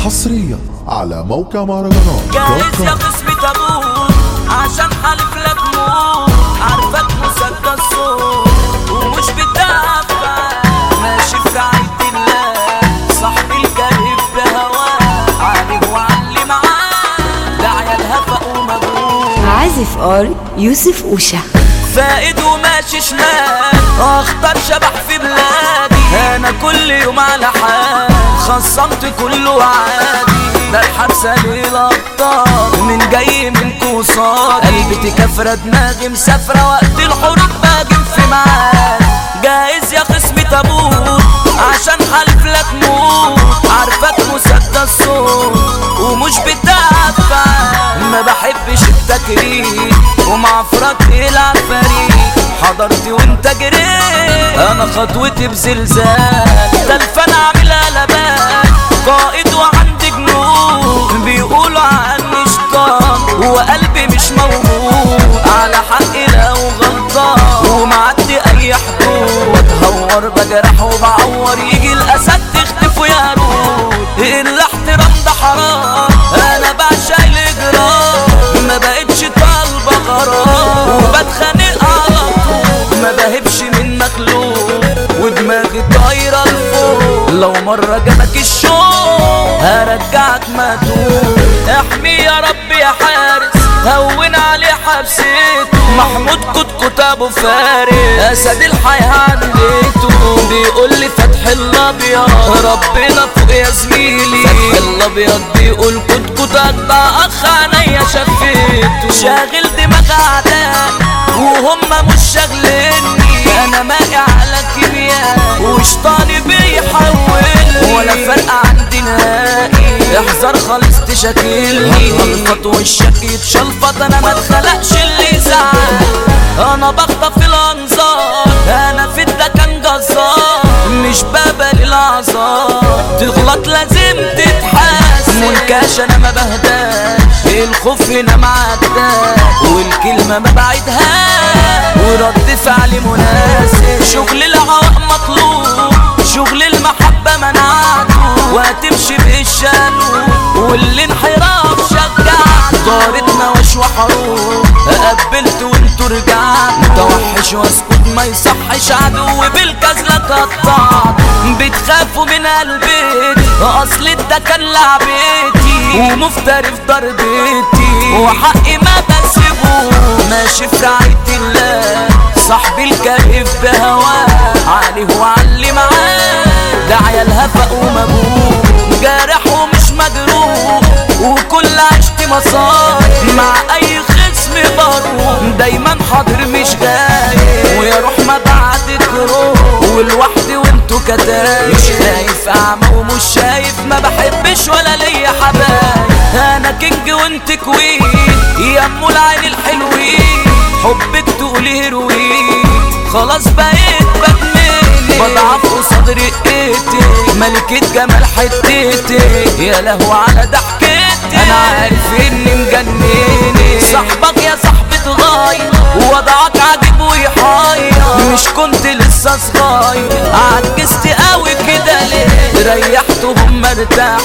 حصريا على موقع مهرجانات جاهز يا قسمي تابوت عشان حلف لك موت عارفك مسدس الصوت ومش بتدافع ماشي في رعاية الله صاحبي الكريم بهواه عليه وعلي معاه ده عيالها فوق مجهول عازف ار يوسف اوشا فائد وماشي شمال اختار شبح في بلادي انا كل يوم على حال خصمت كله عادي ده الحبسة للأبطال من جاي من كوصات قلبتي كفرة دماغي مسافرة وقت الحروب باجم في معاد جاهز يا خصمي تابوت عشان حلف لك موت عارفك مسدس صوت ومش بتدافع ما بحبش التكريم ومعفرك يلعب فريق حضرت وانت جريت انا خطوتي بزلزال ده الفن عاملها لبان قائد وعندي جنود بيقولوا عني شيطان وقلبي مش موجود على حقي لو غلطان ومعدي اي حدود بتهور بجرح وبعور يجي الاسد تختفوا يا رود الاحترام ده حرام انا بعشق الاجرام ما بقتش طالبه غرام وبتخانق على طول ما بهبش من مخلوق ودماغي طايره لفوق لو مره جابك الشوق هرجعك مدوق احمي يا رب يا حارس هون عليه حبسيته محمود كتكوت ابو فارس اسد الحياه عنديته بيقول لي فتح الابيض ربنا فوق يا زميلي فتح الابيض بيقول كتكوت اتبع اخ عينيا شفيته شاغل دماغ اعداء وهم مش شاغليني انا مائي على كيمياء وشطاني بيحولني ولا فرق عندي نهائي احذر خالص تشاكلني الخط والشك يتشلفط انا ما اتخلقش اللي يزعل انا بخطف الانظار انا في الدكان جزار مش بقبل العذاب تغلط لازم تتحاسب منكاش انا ما بهداش الخوف هنا معداش والكلمه ما بعيدهاش ورد فعلي مناسب شغل العواق مطلوب شغل المحبة منعته وهتمشي بالشالو واللي انحراف شجعت طارتنا وش وحروب قبلت وانتوا رجعت متوحش واسكت ما يصحش عدو بالكزلة قطعت بتخافوا من البيت اصل ده كان لعبتي ومفتري في ضربتي وحقي ما بسيبه ماشي في رعاية الله صاحبي الكيف بهواه عليه وعلي معاه ده عيالها فوق مجهول جارح ومش مجروح وكل عشت مصايب مع اي خصم بروح دايما حاضر مش غايب ويا روح ما بعدك روح والوحدي وانتو كتايب مش خايف اعمى ومش شايف ما بحبش ولا ليا حبايب انا كينج وانت كوين يا ام العين الحلوين حبك تقولي هيروين خلاص بقيت بدمني بضعف قصاد رقيتي ملكة جمال حتتي يا لهو على ضحكتي انا عارف اني مجنني صاحبك يا صاحبي اتغير ووضعك عجيب ويحير مش كنت لسه صغير عجزت قوي كده ليه ريحتهم مرتاح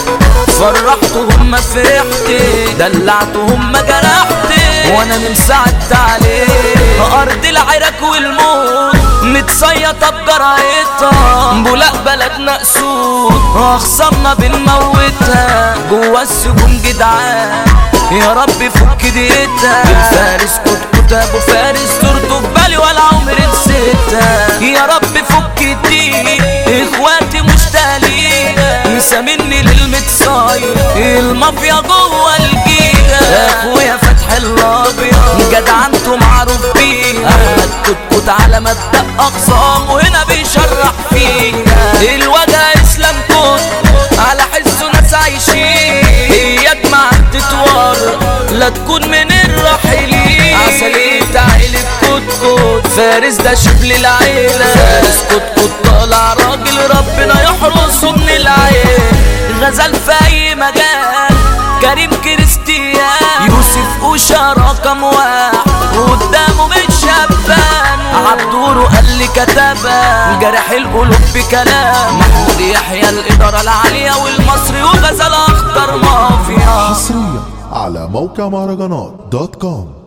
فرحتهم ما فرحت دلعتهم ما جرحت وانا من ساعدت عليه ارض العراك والموت متصيطة بجرايتها بولاق بلدنا اسود اخصامنا بنموتها جوا السجون جدعان يا رب فك ديتها الفارس كتكوت ابو فارس صورته في بالي ولا عمري نسيتها يا رب فك دي اخواتي مشتاقين مسامني للمتصاير المافيا جوه الجيزه اخويا فتح الابيض جدع انتوا معروف بيه احمد كتكوت على مبدا اقسام وهنا بيشرح فيها الوجع اسلام كنت على حسه ناس عايشين هي دمعة تتوار لا تكون من الراحلين عسلية عيلة كتكوت فارس ده شبل العيلة فارس كتكوت طالع راجل ربنا يحرسه من العين غزل في اي مجال كريم كريستيان يوسف اوشا رقم واحد قدامه مش شبان عبدوره قال لي كتبان جرح القلوب بكلام محمود يحيى الاداره العاليه والمصري وغزل اخضر على موقع مهرجانات دوت كوم